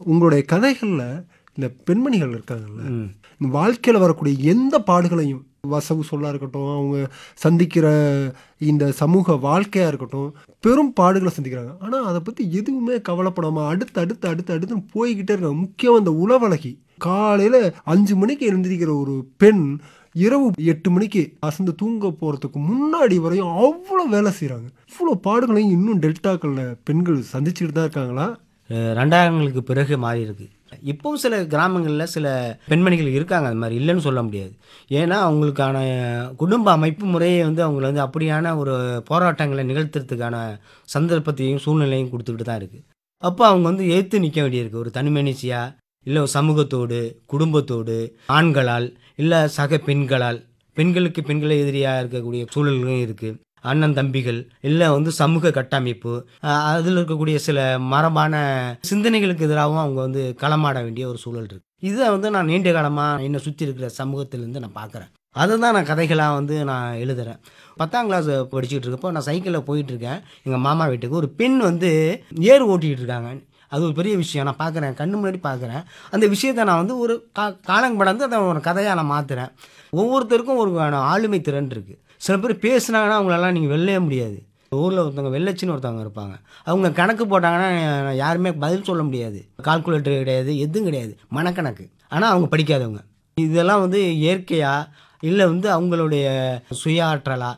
உங்களுடைய கதைகள்ல இந்த பெண்மணிகள் இருக்காங்கல்ல ம். இந்த வாழ்க்கையில வரக்கூடிய எந்த பாடுகளையும் வசவு சொல்லா இருக்கட்டும் அவங்க சந்திக்கிற இந்த சமூக வாழ்க்கையா இருக்கட்டும் பெரும் பாடுகளை சந்திக்கிறாங்க ஆனா அதை பத்தி எதுவுமே கவலைப்படாம அடுத்து அடுத்து அடுத்து அடுத்து போய்கிட்டே இருக்காங்க முக்கியம் அந்த உளவழகி காலையில அஞ்சு மணிக்கு எழுந்திருக்கிற ஒரு பெண் இரவு எட்டு மணிக்கு அசந்து தூங்க போறதுக்கு முன்னாடி வரையும் அவ்வளோ வேலை செய்றாங்க இவ்வளோ பாடுகளையும் இன்னும் டெல்டாக்கள்ல பெண்கள் சந்திச்சுக்கிட்டு தான் இருக்காங்களா அஹ் ரெண்டாயிரங்களுக்கு பிறகு மாறி இருக்கு இப்பவும் சில கிராமங்களில் சில பெண்மணிகள் இருக்காங்க அது மாதிரி இல்லைன்னு சொல்ல முடியாது ஏன்னா அவங்களுக்கான குடும்ப அமைப்பு முறையை வந்து அவங்கள வந்து அப்படியான ஒரு போராட்டங்களை நிகழ்த்துறதுக்கான சந்தர்ப்பத்தையும் சூழ்நிலையும் கொடுத்துக்கிட்டு தான் இருக்குது அப்போ அவங்க வந்து ஏற்று நிற்க வேண்டியிருக்கு ஒரு தனிமனுஷியாக இல்லை ஒரு சமூகத்தோடு குடும்பத்தோடு ஆண்களால் இல்லை சக பெண்களால் பெண்களுக்கு பெண்களை எதிரியாக இருக்கக்கூடிய சூழல்களும் இருக்குது அண்ணன் தம்பிகள் இல்லை வந்து சமூக கட்டமைப்பு அதில் இருக்கக்கூடிய சில மரபான சிந்தனைகளுக்கு எதிராகவும் அவங்க வந்து களமாட வேண்டிய ஒரு சூழல் இருக்கு இதை வந்து நான் நீண்ட காலமாக என்னை சுற்றி இருக்கிற சமூகத்திலேருந்து நான் பார்க்குறேன் அதை தான் நான் கதைகளாக வந்து நான் எழுதுறேன் பத்தாம் கிளாஸ் படிச்சுட்டு இருக்கப்போ நான் சைக்கிளில் போயிட்டு இருக்கேன் எங்கள் மாமா வீட்டுக்கு ஒரு பெண் வந்து ஏர் ஓட்டிகிட்டு இருக்காங்க அது ஒரு பெரிய விஷயம் நான் பார்க்குறேன் கண்ணு முன்னாடி பார்க்குறேன் அந்த விஷயத்தை நான் வந்து ஒரு கா காலம் கடந்து அதை ஒரு கதையாக நான் மாற்றுறேன் ஒவ்வொருத்தருக்கும் ஒரு ஆளுமை திறன் இருக்குது சில பேர் பேசுனாங்கன்னா அவங்களெல்லாம் நீங்கள் வெல்லவே முடியாது ஊரில் ஒருத்தவங்க வெள்ளச்சின்னு ஒருத்தவங்க இருப்பாங்க அவங்க கணக்கு போட்டாங்கன்னா நான் யாருமே பதில் சொல்ல முடியாது கால்குலேட்டர் கிடையாது எதுவும் கிடையாது மனக்கணக்கு ஆனால் அவங்க படிக்காதவங்க இதெல்லாம் வந்து இயற்கையா இல்லை வந்து அவங்களுடைய சுய ஆற்றலா